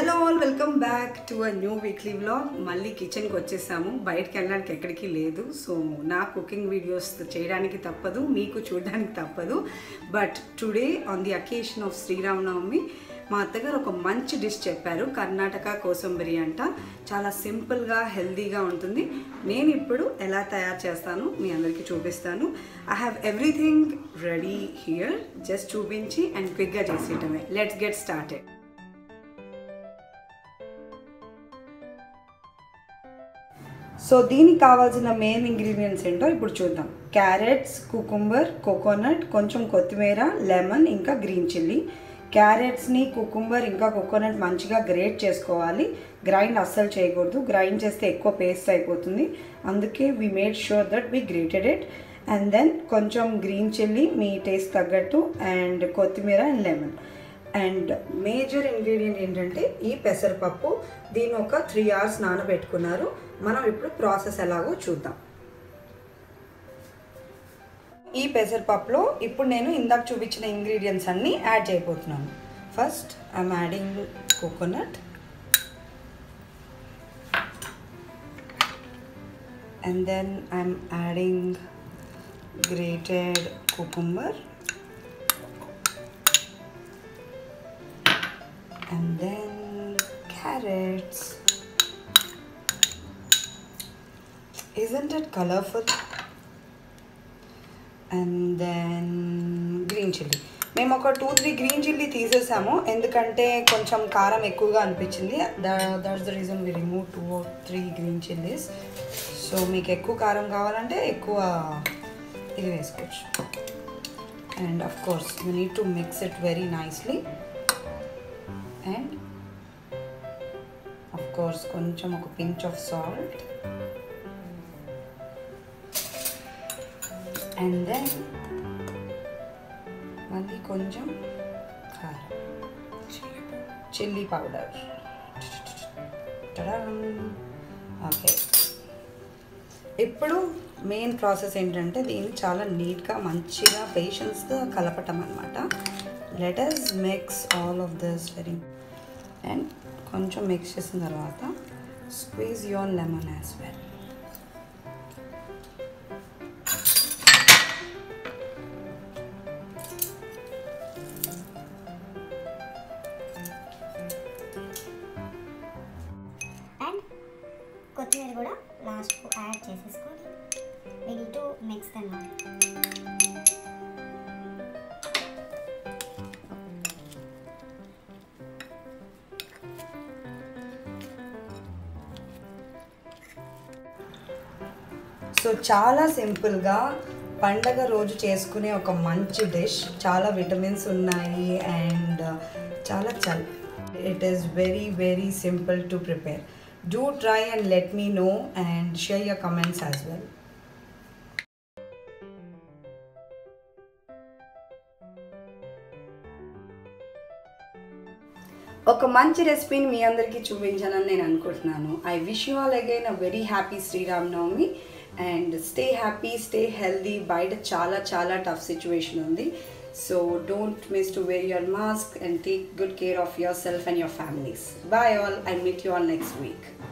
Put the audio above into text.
Hello all welcome back to a new weekly vlog మళ్ళీ కిచెన్కి వచ్చేసాము బయటకు వెళ్ళడానికి ఎక్కడికి లేదు సో నా కుకింగ్ వీడియోస్ చేయడానికి తప్పదు మీకు చూడడానికి తప్పదు but today on the occasion of Sriramanavami మా అత్తగారు ఒక మంచి డిష్ చెప్పారు కర్ణాటక కోసంబరి అంట చాలా సింపుల్గా హెల్తీగా ఉంటుంది నేను ఇప్పుడు ఎలా తయారు చేస్తాను మీ అందరికీ చూపిస్తాను I have everything ready here just చూపించి అండ్ క్విక్గా చేసేయటమే లెట్స్ గెట్ స్టార్టెడ్ సో దీనికి కావాల్సిన మెయిన్ ఇంగ్రీడియంట్స్ ఏంటో ఇప్పుడు చూద్దాం క్యారెట్స్ కుకుంబర్ కోకోనట్ కొంచెం కొత్తిమీర లెమన్ ఇంకా గ్రీన్ చిల్లీ క్యారెట్స్ని కుకుంబర్ ఇంకా కోకోనట్ మంచిగా గ్రేట్ చేసుకోవాలి గ్రైండ్ అస్సలు చేయకూడదు గ్రైండ్ చేస్తే ఎక్కువ పేస్ట్ అయిపోతుంది అందుకే we made sure that we grated it and then కొంచెం గ్రీన్ చిల్లీ మీ టేస్ట్ తగ్గట్టు అండ్ కొత్తిమీర and lemon and major ingredient ఏంటంటే ఈ పెసరపప్పు దీన్ని ఒక త్రీ అవర్స్ నానబెట్టుకున్నారు మనం ఇప్పుడు ప్రాసెస్ ఎలాగో చూద్దాం ఈ పెసరపప్పులో ఇప్పుడు నేను ఇందాక చూపించిన ఇంగ్రీడియంట్స్ అన్నీ యాడ్ చేయబోతున్నాను first I'm adding coconut and then I'm adding grated cucumber and then carrots. Isn't it colorful? And then green chilli మేము ఒక టూ త్రీ గ్రీన్ చిల్లీ తీసేసాము ఎందుకంటే కొంచెం కారం ఎక్కువగా అనిపించింది that's the reason we remove two three green chillies so మీకు ఎక్కువ కారం కావాలంటే ఎక్కువ ఇది వేసుకోవచ్చు and of course you need to mix it very nicely and of course కొంచెం ఒక pinch of salt and then మళ్ళీ కొంచెం కారం చిల్లీ పౌడర్ ఓకే ఇప్పుడు మెయిన్ ప్రాసెస్ ఏంటంటే దీన్ని చాలా నీట్గా మంచిగా పేషెన్స్గా కలపటం అనమాట letters mix all of this very and కొంచెం మిక్స్ చేసిన తర్వాత squeeze on lemon as well and కొత్తిమీర కూడా లాస్ట్ యాడ్ చేసేసుకొని ready to mix them so చాలా సింపుల్గా పండగ రోజు చేసుకునే ఒక మంచి డిష్ చాలా విటమిన్స్ ఉన్నాయి అండ్ చాలా చల్ it is very very simple to prepare do try and let me know and share your comments as well ఒక మంచి రెసిపీని మీ అందరికీ చూపించానని నేను అనుకుంటున్నాను I wish you all again a very happy Sriramanavami and stay happy stay healthy బయట చాలా చాలా టఫ్ సిచ్యువేషన్ ఉంది so don't miss to wear your mask and take good care of your self and your families bye all I meet you all next week